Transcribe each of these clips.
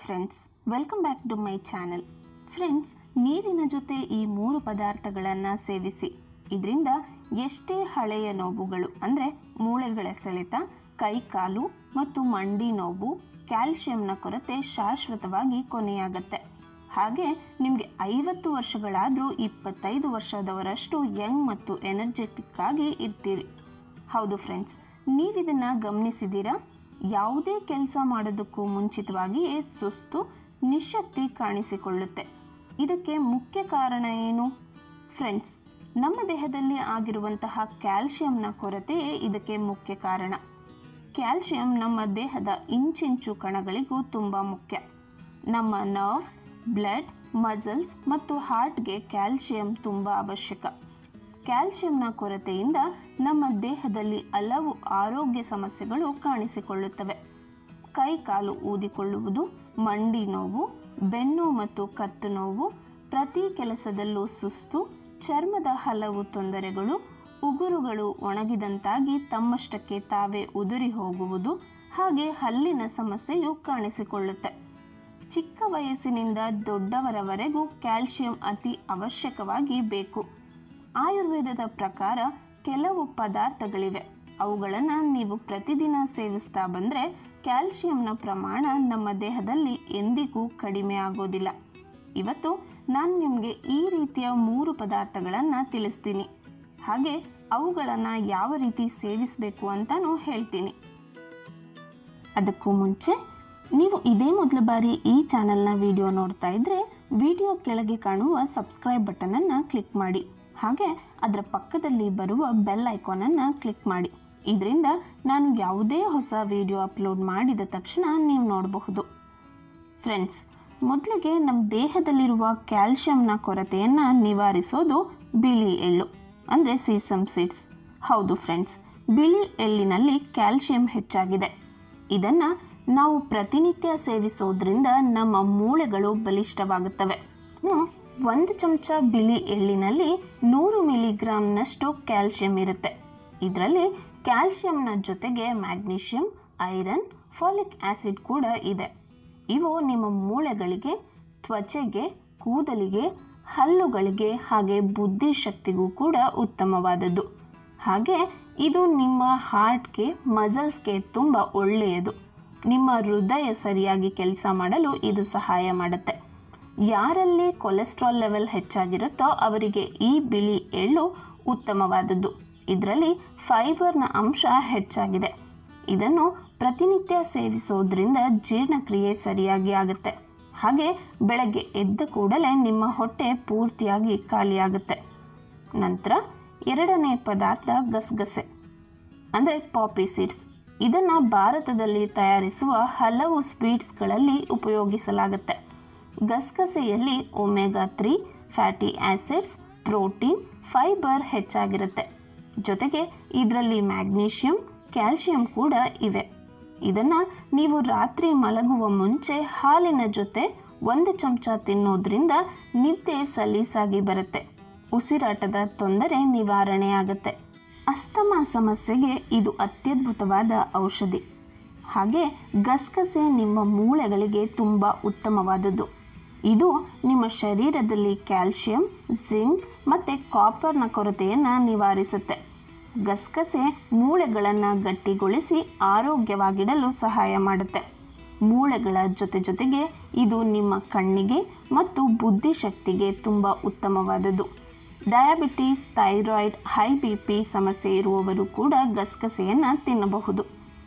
friends welcome back to my channel friends ನೀರಿನ ಜೊತೆ ಈ ಮೂರು ಪದಾರ್ಥಗಳನ್ನು ಸೇವಿಸಿ ಇದರಿಂದ ಎಷ್ಟೇ ಹಳೆಯ ನೋವುಗಳು ಅಂದರೆ ಮೂಳೆಗಳ ಸೆಳೆತ ಕೈ ಕಾಲು ಮತ್ತು ಮಂಡಿ ನೋವು ಕ್ಯಾಲ್ಶಿಯಂನ ಕೊರತೆ ಶಾಶ್ವತವಾಗಿ ಕೊನೆಯಾಗತ್ತೆ ಹಾಗೆ ನಿಮಗೆ ಐವತ್ತು ವರ್ಷಗಳಾದರೂ ಇಪ್ಪತ್ತೈದು ವರ್ಷದವರಷ್ಟು ಯಂಗ್ ಮತ್ತು ಎನರ್ಜೆಟಿಕ್ ಆಗಿ ಇರ್ತೀರಿ ಹೌದು ಫ್ರೆಂಡ್ಸ್ ನೀವಿದನ್ನು ಗಮನಿಸಿದ್ದೀರಾ ಯಾವುದೇ ಕೆಲಸ ಮಾಡೋದಕ್ಕೂ ಮುಂಚಿತವಾಗಿಯೇ ಸುಸ್ತು ನಿಶಕ್ತಿ ಕಾಣಿಸಿಕೊಳ್ಳುತ್ತೆ ಇದಕ್ಕೆ ಮುಖ್ಯ ಕಾರಣ ಏನು ಫ್ರೆಂಡ್ಸ್ ನಮ್ಮ ದೇಹದಲ್ಲಿ ಆಗಿರುವಂತಹ ಕ್ಯಾಲ್ಶಿಯಂನ ಕೊರತೆಯೇ ಇದಕ್ಕೆ ಮುಖ್ಯ ಕಾರಣ ಕ್ಯಾಲ್ಶಿಯಂ ನಮ್ಮ ದೇಹದ ಇಂಚಿಂಚು ಕಣಗಳಿಗೂ ತುಂಬ ಮುಖ್ಯ ನಮ್ಮ ನರ್ವ್ಸ್ ಬ್ಲಡ್ ಮಸಲ್ಸ್ ಮತ್ತು ಹಾರ್ಟ್ಗೆ ಕ್ಯಾಲ್ಶಿಯಂ ತುಂಬ ಅವಶ್ಯಕ ಕ್ಯಾಲ್ಶಿಯಂನ ಕೊರತೆಯಿಂದ ನಮ್ಮ ದೇಹದಲ್ಲಿ ಹಲವು ಆರೋಗ್ಯ ಸಮಸ್ಯೆಗಳು ಕಾಣಿಸಿಕೊಳ್ಳುತ್ತವೆ ಕೈ ಕಾಲು ಊದಿಕೊಳ್ಳುವುದು ಮಂಡಿ ನೋವು ಬೆನ್ನು ಮತ್ತು ಕತ್ತು ನೋವು ಪ್ರತಿ ಕೆಲಸದಲ್ಲೂ ಸುಸ್ತು ಚರ್ಮದ ಹಲವು ತೊಂದರೆಗಳು ಉಗುರುಗಳು ಒಣಗಿದಂತಾಗಿ ತಮ್ಮಷ್ಟಕ್ಕೆ ತಾವೇ ಉದುರಿ ಹೋಗುವುದು ಹಾಗೆ ಹಲ್ಲಿನ ಸಮಸ್ಯೆಯು ಕಾಣಿಸಿಕೊಳ್ಳುತ್ತೆ ಚಿಕ್ಕ ವಯಸ್ಸಿನಿಂದ ದೊಡ್ಡವರವರೆಗೂ ಕ್ಯಾಲ್ಶಿಯಂ ಅತಿ ಅವಶ್ಯಕವಾಗಿ ಬೇಕು ಆಯುರ್ವೇದದ ಪ್ರಕಾರ ಕೆಲವು ಪದಾರ್ಥಗಳಿವೆ ಅವುಗಳನ್ನು ನೀವು ಪ್ರತಿದಿನ ಸೇವಿಸ್ತಾ ಬಂದರೆ ಕ್ಯಾಲ್ಶಿಯಂನ ಪ್ರಮಾಣ ನಮ್ಮ ದೇಹದಲ್ಲಿ ಎಂದಿಗೂ ಕಡಿಮೆ ಆಗೋದಿಲ್ಲ ಇವತ್ತು ನಾನು ನಿಮಗೆ ಈ ರೀತಿಯ ಮೂರು ಪದಾರ್ಥಗಳನ್ನು ತಿಳಿಸ್ತೀನಿ ಹಾಗೆ ಅವುಗಳನ್ನು ಯಾವ ರೀತಿ ಸೇವಿಸಬೇಕು ಅಂತಲೂ ಹೇಳ್ತೀನಿ ಅದಕ್ಕೂ ಮುಂಚೆ ನೀವು ಇದೇ ಮೊದಲ ಬಾರಿ ಈ ಚಾನಲ್ನ ವಿಡಿಯೋ ನೋಡ್ತಾ ಇದ್ದರೆ ವಿಡಿಯೋ ಕೆಳಗೆ ಕಾಣುವ ಸಬ್ಸ್ಕ್ರೈಬ್ ಬಟನನ್ನು ಕ್ಲಿಕ್ ಮಾಡಿ ಹಾಗೆ ಅದರ ಪಕ್ಕದಲ್ಲಿ ಬರುವ ಬೆಲ್ ಐಕಾನನ್ನು ಕ್ಲಿಕ್ ಮಾಡಿ ಇದರಿಂದ ನಾನು ಯಾವುದೇ ಹೊಸ ವಿಡಿಯೋ ಅಪ್ಲೋಡ್ ಮಾಡಿದ ತಕ್ಷಣ ನೀವು ನೋಡಬಹುದು ಫ್ರೆಂಡ್ಸ್ ಮೊದಲಿಗೆ ನಮ್ಮ ದೇಹದಲ್ಲಿರುವ ಕ್ಯಾಲ್ಶಿಯಂನ ಕೊರತೆಯನ್ನು ನಿವಾರಿಸೋದು ಬಿಳಿ ಎಳ್ಳು ಅಂದರೆ ಸೀಸಮ್ ಸೀಡ್ಸ್ ಹೌದು ಫ್ರೆಂಡ್ಸ್ ಬಿಳಿ ಎಳ್ಳಿನಲ್ಲಿ ಕ್ಯಾಲ್ಶಿಯಂ ಹೆಚ್ಚಾಗಿದೆ ಇದನ್ನು ನಾವು ಪ್ರತಿನಿತ್ಯ ಸೇವಿಸೋದ್ರಿಂದ ನಮ್ಮ ಮೂಳೆಗಳು ಬಲಿಷ್ಠವಾಗುತ್ತವೆ ಇನ್ನು ಒಂದು ಚಮಚ ಬಿಳಿ ಎಳ್ಳಿನಲ್ಲಿ ನೂರು ಮಿಲಿಗ್ರಾಮ್ನಷ್ಟು ಕ್ಯಾಲ್ಶಿಯಂ ಇರುತ್ತೆ ಇದರಲ್ಲಿ ಕ್ಯಾಲ್ಶಿಯಂನ ಜೊತೆಗೆ ಮ್ಯಾಗ್ನೀಷಿಯಂ ಐರನ್ ಫಾಲಿಕ್ ಆ್ಯಸಿಡ್ ಕೂಡ ಇದೆ ಇವು ನಿಮ್ಮ ಮೂಳೆಗಳಿಗೆ ತ್ವಚೆಗೆ ಕೂದಲಿಗೆ ಹಲ್ಲುಗಳಿಗೆ ಹಾಗೆ ಬುದ್ಧಿಶಕ್ತಿಗೂ ಕೂಡ ಉತ್ತಮವಾದದ್ದು ಹಾಗೆ ಇದು ನಿಮ್ಮ ಹಾರ್ಟ್ಗೆ ಮಸಲ್ಸ್ಗೆ ತುಂಬ ಒಳ್ಳೆಯದು ನಿಮ್ಮ ಹೃದಯ ಸರಿಯಾಗಿ ಕೆಲಸ ಮಾಡಲು ಇದು ಸಹಾಯ ಮಾಡುತ್ತೆ ಯಾರಲ್ಲಿ ಕೊಲೆಸ್ಟ್ರಾಲ್ ಲೆವೆಲ್ ಹೆಚ್ಚಾಗಿರುತ್ತೋ ಅವರಿಗೆ ಈ ಬಿಳಿ ಎಳ್ಳು ಉತ್ತಮವಾದದ್ದು ಇದರಲ್ಲಿ ಫೈಬರ್ನ ಅಂಶ ಹೆಚ್ಚಾಗಿದೆ ಇದನ್ನು ಪ್ರತಿನಿತ್ಯ ಸೇವಿಸೋದ್ರಿಂದ ಜೀರ್ಣಕ್ರಿಯೆ ಸರಿಯಾಗಿ ಆಗುತ್ತೆ ಹಾಗೆ ಬೆಳಗ್ಗೆ ಎದ್ದ ಕೂಡಲೇ ನಿಮ್ಮ ಹೊಟ್ಟೆ ಪೂರ್ತಿಯಾಗಿ ಖಾಲಿಯಾಗುತ್ತೆ ನಂತರ ಎರಡನೇ ಪದಾರ್ಥ ಗಸಗಸೆ ಅಂದರೆ ಪಾಪಿ ಸೀಡ್ಸ್ ಇದನ್ನು ಭಾರತದಲ್ಲಿ ತಯಾರಿಸುವ ಹಲವು ಸ್ವೀಟ್ಸ್ಗಳಲ್ಲಿ ಉಪಯೋಗಿಸಲಾಗುತ್ತೆ ಗಸಗಸೆಯಲ್ಲಿ omega three fatty acids protein fibre ಹೆಚ್ಚಾಗಿರುತ್ತೆ ಜೊತೆಗೆ ಇದರಲ್ಲಿ ಮ್ಯಾಗ್ನೀಷಿಯಂ ಕ್ಯಾಲ್ಶಿಯಂ ಕೂಡ ಇವೆ ಇದನ್ನು ನೀವು ರಾತ್ರಿ ಮಲಗುವ ಮುಂಚೆ ಹಾಲಿನ ಜೊತೆ ಒಂದು ಚಮಚ ತಿನ್ನೋದ್ರಿಂದ ನಿದ್ದೆ ಸಲೀಸಾಗಿ ಬರುತ್ತೆ ಉಸಿರಾಟದ ತೊಂದರೆ ನಿವಾರಣೆಯಾಗುತ್ತೆ ಅಸ್ತಮಾ ಸಮಸ್ಯೆಗೆ ಇದು ಅತ್ಯದ್ಭುತವಾದ ಔಷಧಿ ಹಾಗೆ ಗಸಗಸೆ ನಿಮ್ಮ ಮೂಳೆಗಳಿಗೆ ತುಂಬ ಉತ್ತಮವಾದದ್ದು ಇದು ನಿಮ್ಮ ಶರೀರದಲ್ಲಿ ಕ್ಯಾಲ್ಶಿಯಂ ಜಿಂಕ್ ಮತ್ತು ಕಾಪರ್ನ ಕೊರತೆಯನ್ನು ನಿವಾರಿಸುತ್ತೆ ಗಸಗಸೆ ಮೂಳೆಗಳನ್ನು ಗಟ್ಟಿಗೊಳಿಸಿ ಆರೋಗ್ಯವಾಗಿಡಲು ಸಹಾಯ ಮಾಡುತ್ತೆ ಮೂಳೆಗಳ ಜೊತೆ ಜೊತೆಗೆ ಇದು ನಿಮ್ಮ ಕಣ್ಣಿಗೆ ಮತ್ತು ಬುದ್ಧಿಶಕ್ತಿಗೆ ತುಂಬ ಉತ್ತಮವಾದದ್ದು diabetes thyroid high B P ಸಮಸ್ಯೆ ಇರುವವರು ಕೂಡ ಗಸಗಸೆಯನ್ನು ತಿನ್ನಬಹುದು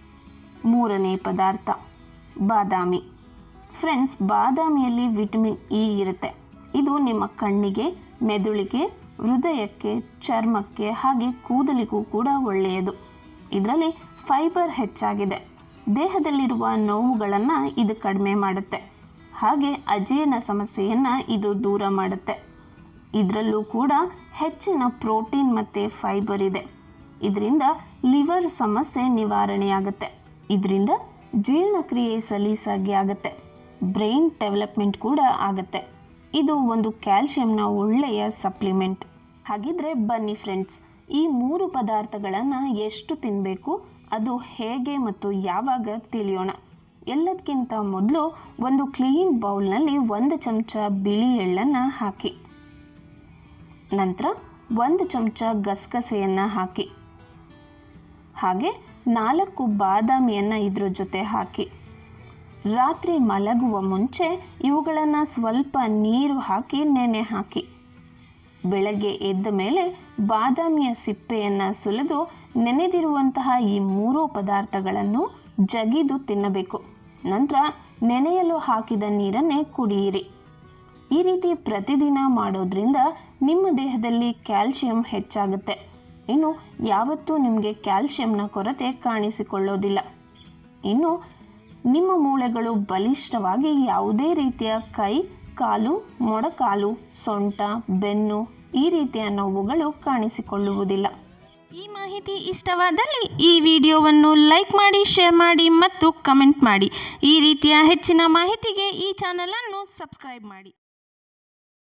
ಮೂರನೇ ಪದಾರ್ಥ ಬಾದಾಮಿ ಫ್ರೆಂಡ್ಸ್ ಬಾದಾಮಿಯಲ್ಲಿ ವಿಟಮಿನ್ ಇ ಇರುತ್ತೆ ಇದು ನಿಮ್ಮ ಕಣ್ಣಿಗೆ ಮೆದುಳಿಗೆ ಹೃದಯಕ್ಕೆ ಚರ್ಮಕ್ಕೆ ಹಾಗೆ ಕೂದಲಿಗೂ ಕೂಡ ಒಳ್ಳೆಯದು ಇದರಲ್ಲಿ ಫೈಬರ್ ಹೆಚ್ಚಾಗಿದೆ ದೇಹದಲ್ಲಿರುವ ನೋವುಗಳನ್ನು ಇದು ಕಡಿಮೆ ಮಾಡುತ್ತೆ ಹಾಗೆ ಅಜೀರ್ಣ ಸಮಸ್ಯೆಯನ್ನು ಇದು ದೂರ ಮಾಡುತ್ತೆ ಇದರಲ್ಲೂ ಕೂಡ ಹೆಚ್ಚಿನ ಪ್ರೋಟೀನ್ ಮತ್ತು ಫೈಬರ್ ಇದೆ ಇದರಿಂದ ಲಿವರ್ ಸಮಸ್ಯೆ ನಿವಾರಣೆಯಾಗುತ್ತೆ ಇದರಿಂದ ಜೀರ್ಣಕ್ರಿಯೆ ಸಲೀಸಾಗಿ ಆಗುತ್ತೆ ಬ್ರೈನ್ ಡೆವಲಪ್ಮೆಂಟ್ ಕೂಡ ಆಗುತ್ತೆ ಇದು ಒಂದು ಕ್ಯಾಲ್ಶಿಯಂನ ಒಳ್ಳೆಯ ಸಪ್ಲಿಮೆಂಟ್ ಹಾಗಿದ್ರೆ ಬನ್ನಿ ಫ್ರೆಂಡ್ಸ್ ಈ ಮೂರು ಪದಾರ್ಥಗಳನ್ನು ಎಷ್ಟು ತಿನ್ನಬೇಕು ಅದು ಹೇಗೆ ಮತ್ತು ಯಾವಾಗ ತಿಳಿಯೋಣ ಎಲ್ಲದಕ್ಕಿಂತ ಮೊದಲು ಒಂದು ಕ್ಲೀನ್ ಬೌಲ್ನಲ್ಲಿ ಒಂದು ಚಮಚ ಬಿಳಿ ಎಳ್ಳನ್ನು ಹಾಕಿ ನಂತರ ಒಂದು ಚಮಚ ಗಸಗಸೆಯನ್ನು ಹಾಕಿ ಹಾಗೆ ನಾಲ್ಕು ಬಾದಾಮಿಯನ್ನು ಇದ್ರ ಜೊತೆ ಹಾಕಿ ರಾತ್ರಿ ಮಲಗುವ ಮುಂಚೆ ಇವುಗಳನ್ನು ಸ್ವಲ್ಪ ನೀರು ಹಾಕಿ ನೆನೆ ಹಾಕಿ ಬೆಳಗ್ಗೆ ಎದ್ದ ಮೇಲೆ ಬಾದಾಮಿಯ ಸಿಪ್ಪೆಯನ್ನು ಸುಲಿದು ನೆನೆದಿರುವಂತಹ ಈ ಮೂರೂ ಪದಾರ್ಥಗಳನ್ನು ಜಗಿದು ತಿನ್ನಬೇಕು ನಂತರ ನೆನೆಯಲು ಹಾಕಿದ ನೀರನ್ನೇ ಕುಡಿಯಿರಿ ಈ ರೀತಿ ಪ್ರತಿದಿನ ಮಾಡೋದ್ರಿಂದ ನಿಮ್ಮ ದೇಹದಲ್ಲಿ ಕ್ಯಾಲ್ಶಿಯಂ ಹೆಚ್ಚಾಗುತ್ತೆ ಇನ್ನು ಯಾವತ್ತೂ ನಿಮಗೆ ಕ್ಯಾಲ್ಶಿಯಂನ ಕೊರತೆ ಕಾಣಿಸಿಕೊಳ್ಳೋದಿಲ್ಲ ಇನ್ನು ನಿಮ್ಮ ಮೂಳೆಗಳು ಬಲಿಷ್ಠವಾಗಿ ಯಾವುದೇ ರೀತಿಯ ಕೈ ಕಾಲು ಮೊಣಕಾಲು ಸೊಂಟ ಬೆನ್ನು ಈ ರೀತಿಯ ನೋವುಗಳು ಕಾಣಿಸಿಕೊಳ್ಳುವುದಿಲ್ಲ ಈ ಮಾಹಿತಿ ಇಷ್ಟವಾದಲ್ಲಿ ಈ ವಿಡಿಯೋವನ್ನು ಲೈಕ್ ಮಾಡಿ ಶೇರ್ ಮಾಡಿ ಮತ್ತು ಕಮೆಂಟ್ ಮಾಡಿ ಈ ರೀತಿಯ ಹೆಚ್ಚಿನ ಮಾಹಿತಿಗೆ ಈ ಚಾನಲನ್ನು ಸಬ್ಸ್ಕ್ರೈಬ್ ಮಾಡಿ